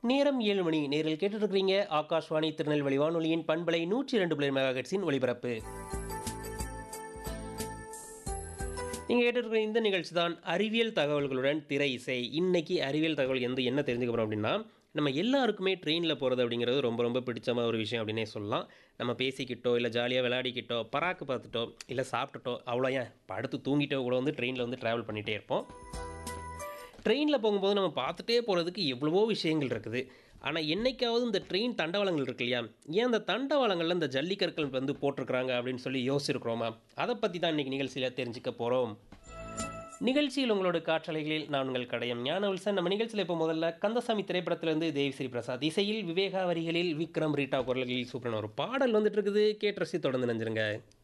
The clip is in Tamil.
நேரம் ஏழு மணி நேரில் கேட்டுருக்கிறீங்க ஆகாஷ்வாணி திருநெல்வேலி வானொலியின் பண்பலை நூற்றி இரண்டு புள்ளி மெகாஹெட்ஸின் ஒளிபரப்பு நீங்கள் கேட்டுருக்கிற இந்த நிகழ்ச்சி தான் அறிவியல் தகவல்களுடன் திரை இசை இன்னைக்கு அறிவியல் தகவல் எந்த என்ன தெரிஞ்சுக்க போகிறோம் அப்படின்னா நம்ம எல்லாருக்குமே ட்ரெயினில் போகிறது அப்படிங்கிறது ரொம்ப ரொம்ப பிடிச்சமான ஒரு விஷயம் அப்படின்னே சொல்லலாம் நம்ம பேசிக்கிட்டோ இல்லை ஜாலியாக விளையாடிக்கிட்டோ பராக்கு பார்த்துட்டோ இல்லை சாப்பிட்டுட்டோ அவ்வளோ ஏன் படுத்து தூங்கிட்டோ கூட வந்து ட்ரெயினில் வந்து ட்ராவல் பண்ணிகிட்டே இருப்போம் ட்ரெயினில் போகும்போது நம்ம பார்த்துட்டே போகிறதுக்கு எவ்வளவோ விஷயங்கள் இருக்குது ஆனால் என்னைக்காவது இந்த ட்ரெயின் தண்டவாளங்கள் இருக்கு இல்லையா ஏன் அந்த தண்டவாளங்களில் இந்த ஜல்லிக்கற்கள் வந்து போட்டிருக்கிறாங்க அப்படின்னு சொல்லி யோசிச்சிருக்கிறோமா அதை பற்றி தான் இன்றைக்கி நிகழ்ச்சியில் தெரிஞ்சுக்க போகிறோம் நிகழ்ச்சியில் உங்களோட காற்றலைகளில் நான் உங்கள் கடையம் ஞானவல்சன் நம்ம நிகழ்ச்சியில் இப்போ முதல்ல கந்தசாமி திரைப்படத்திலிருந்து தேவிஸ்ரீ பிரசாத் இசையில் விவேகா வரிகளில் விக்ரம் ரீட்டா குரல்களில் சூப்பரான ஒரு பாடல் வந்துட்டு இருக்குது கேட்டு ரசி தொடர்ந்து நினைஞ்சிருங்க